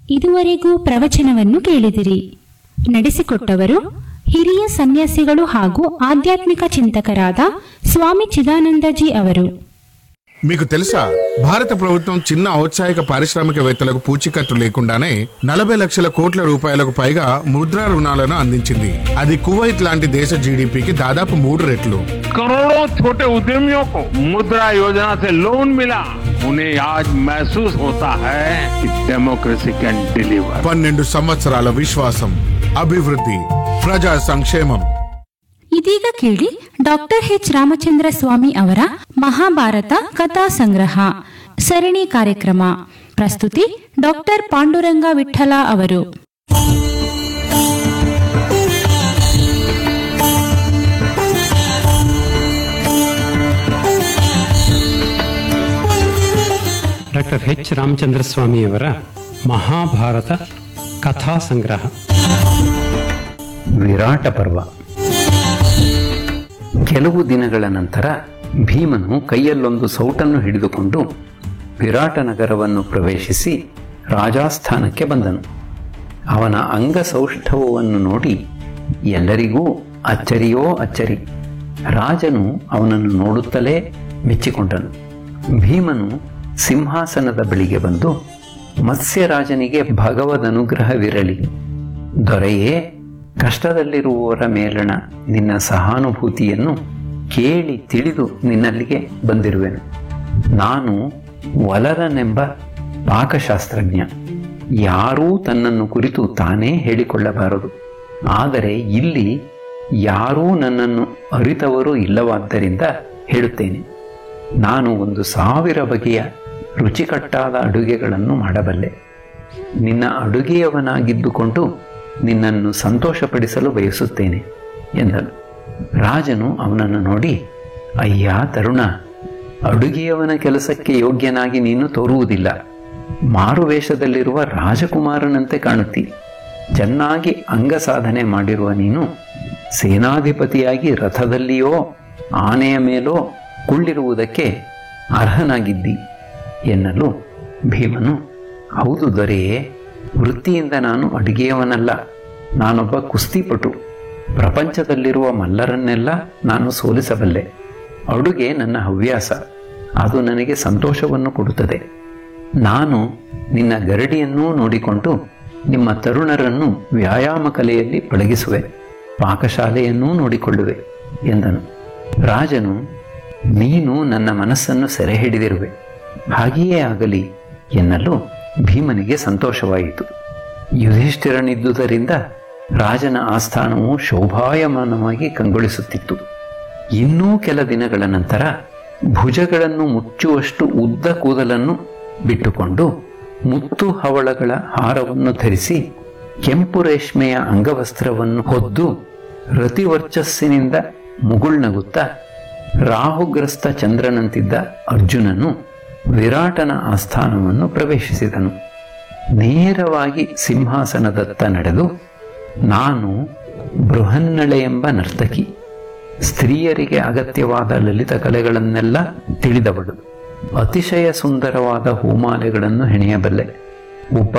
ಇದುವರೆಗೂ ಪ್ರವಚನವನ್ನು ಕೇಳಿದಿರಿ ನಡೆಸಿಕೊಟ್ಟವರು ಹಿರಿಯ ಸನ್ಯಾಸಿಗಳು ಹಾಗೂ ಆಧ್ಯಾತ್ಮಿಕ ಚಿಂತಕರಾದ ಸ್ವಾಮಿ ಚಿದಾನಂದಜಿ ಅವರು మీకు తెలుసా భారత ప్రభుత్వం చిన్న ఔత్సాహిక పారిశ్రామికవేత్తలకు పూచీకత్తు లేకుండానే నలభై లక్షల కోట్ల రూపాయలకు పైగా ముద్రా రుణాలను అందించింది అది కువైట్ లాంటి దేశ జీడిపికి దాదాపు మూడు రెట్లు करोड़ों छोटे उद्यमियों को मुद्रा योजना से लोन मिला उन्हें आज महसूस होता है कि डेमोक्रेसी कैन डिलीवर పన్నెండు సంవత్సరాల విశ్వాసం అభివృద్ధి ప్రజా సంక్షేమం ಇದೀಗ ಕೇಳಿ ಡಾಕ್ಟರ್ ಎಚ್ ರಾಮಚಂದ್ರ ಸ್ವಾಮಿ ಅವರ ಮಹಾಭಾರತ ಕಥಾ ಸಂಗ್ರಹ ಸರಣಿ ಕಾರ್ಯಕ್ರಮ ಪ್ರಸ್ತುತಿ ಡಾಕ್ಟರ್ ಪಾಂಡುರಂಗ ವಿಠಲ ಅವರು ಡಾಕ್ಟರ್ ಎಚ್ ರಾಮಚಂದ್ರ ಸ್ವಾಮಿಯವರ ಮಹಾಭಾರತ ಕಥಾ ಸಂಗ್ರಹ ವಿರಾಟ ಪರ್ವ ಕೆಲವು ದಿನಗಳ ನಂತರ ಭೀಮನು ಕೈಯಲ್ಲೊಂದು ಸೌಟನ್ನು ಹಿಡಿದುಕೊಂಡು ವಿರಾಟ ನಗರವನ್ನು ಪ್ರವೇಶಿಸಿ ರಾಜಾಸ್ಥಾನಕ್ಕೆ ಬಂದನು ಅವನ ಅಂಗಸೌಷ್ಠವವನ್ನು ನೋಡಿ ಎಲ್ಲರಿಗೂ ಅಚ್ಚರಿಯೋ ಅಚ್ಚರಿ ರಾಜನು ಅವನನ್ನು ನೋಡುತ್ತಲೇ ಮೆಚ್ಚಿಕೊಂಡನು ಭೀಮನು ಸಿಂಹಾಸನದ ಬಳಿಗೆ ಬಂದು ಮತ್ಸ್ಯರಾಜನಿಗೆ ಭಗವದ್ ಅನುಗ್ರಹವಿರಲಿ ದೊರೆಯೇ ಕಷ್ಟದಲ್ಲಿರುವವರ ಮೇಲಣ ನಿನ್ನ ಸಹಾನುಭೂತಿಯನ್ನು ಕೇಳಿ ತಿಳಿದು ನಿನ್ನಲ್ಲಿಗೆ ಬಂದಿರುವೆನು ನಾನು ವಲರನೆಂಬ ಪಾಕಶಾಸ್ತ್ರಜ್ಞ ಯಾರೂ ತನ್ನನ್ನು ಕುರಿತು ತಾನೇ ಹೇಳಿಕೊಳ್ಳಬಾರದು ಆದರೆ ಇಲ್ಲಿ ಯಾರೂ ನನ್ನನ್ನು ಅರಿತವರು ಇಲ್ಲವಾದ್ದರಿಂದ ಹೇಳುತ್ತೇನೆ ನಾನು ಒಂದು ಸಾವಿರ ಬಗೆಯ ರುಚಿಕಟ್ಟಾದ ಅಡುಗೆಗಳನ್ನು ಮಾಡಬಲ್ಲೆ ನಿನ್ನ ಅಡುಗೆಯವನಾಗಿದ್ದುಕೊಂಡು ನಿನ್ನನ್ನು ಸಂತೋಷಪಡಿಸಲು ಬಯಸುತ್ತೇನೆ ಎಂದನು ರಾಜನು ಅವನನ್ನು ನೋಡಿ ಅಯ್ಯ ತರುಣ ಅಡುಗೆಯವನ ಕೆಲಸಕ್ಕೆ ಯೋಗ್ಯನಾಗಿ ನೀನು ತೋರುವುದಿಲ್ಲ ಮಾರುವೇಷದಲ್ಲಿರುವ ರಾಜಕುಮಾರನಂತೆ ಕಾಣುತ್ತಿ ಚೆನ್ನಾಗಿ ಅಂಗಸಾಧನೆ ಮಾಡಿರುವ ನೀನು ಸೇನಾಧಿಪತಿಯಾಗಿ ರಥದಲ್ಲಿಯೋ ಆನೆಯ ಮೇಲೋ ಕುಳ್ಳಿರುವುದಕ್ಕೆ ಅರ್ಹನಾಗಿದ್ದಿ ಎನ್ನಲು ಭೀಮನು ಹೌದು ದೊರೆಯೇ ವೃತ್ತಿಯಿಂದ ನಾನು ಅಡುಗೆಯವನಲ್ಲ ನಾನೊಬ್ಬ ಕುಸ್ತಿಪಟು ಪ್ರಪಂಚದಲ್ಲಿರುವ ಮಲ್ಲರನ್ನೆಲ್ಲ ನಾನು ಸೋಲಿಸಬಲ್ಲೆ ಅಡುಗೆ ನನ್ನ ಹವ್ಯಾಸ ಅದು ನನಗೆ ಸಂತೋಷವನ್ನು ಕೊಡುತ್ತದೆ ನಾನು ನಿನ್ನ ಗರಡಿಯನ್ನೂ ನೋಡಿಕೊಂಡು ನಿಮ್ಮ ತರುಣರನ್ನು ವ್ಯಾಯಾಮ ಕಲೆಯಲ್ಲಿ ಪಳಗಿಸುವೆ ಪಾಕಶಾಲೆಯನ್ನೂ ನೋಡಿಕೊಳ್ಳುವೆ ಎಂದನು ರಾಜನು ನೀನು ನನ್ನ ಮನಸ್ಸನ್ನು ಸೆರೆ ಹಿಡಿದಿರುವೆ ಹಾಗೆಯೇ ಆಗಲಿ ಎನ್ನಲು ಭೀಮನಿಗೆ ಸಂತೋಷವಾಯಿತು ಯುಧಿಷ್ಠಿರನಿದ್ದುದರಿಂದ ರಾಜನ ಆಸ್ಥಾನವು ಶೋಭಾಯಮಾನವಾಗಿ ಕಂಗೊಳಿಸುತ್ತಿತ್ತು ಇನ್ನೂ ಕೆಲ ದಿನಗಳ ನಂತರ ಭುಜಗಳನ್ನು ಮುಚ್ಚುವಷ್ಟು ಉದ್ದ ಕೂದಲನ್ನು ಬಿಟ್ಟುಕೊಂಡು ಮುತ್ತು ಹವಳಗಳ ಹಾರವನ್ನು ಧರಿಸಿ ಕೆಂಪು ರೇಷ್ಮೆಯ ಅಂಗವಸ್ತ್ರವನ್ನು ಹೊದ್ದು ರತಿವರ್ಚಸ್ಸಿನಿಂದ ಮುಗುಳ್ನಗುತ್ತಾ ರಾಹುಗ್ರಸ್ತ ಚಂದ್ರನಂತಿದ್ದ ಅರ್ಜುನನು ವಿರಾಟನ ಆಸ್ಥಾನವನ್ನು ಪ್ರವೇಶಿಸಿದನು ನೇರವಾಗಿ ಸಿಂಹಾಸನದತ್ತ ನಡೆದು ನಾನು ಬೃಹನ್ನಳೆ ಎಂಬ ನರ್ತಕಿ ಸ್ತ್ರೀಯರಿಗೆ ಅಗತ್ಯವಾದ ಲಲಿತ ಕಲೆಗಳನ್ನೆಲ್ಲ ತಿಳಿದವಳು ಅತಿಶಯ ಸುಂದರವಾದ ಹೂಮಾಲೆಗಳನ್ನು ಹೆಣೆಯಬಲ್ಲೆ ಒಬ್ಬ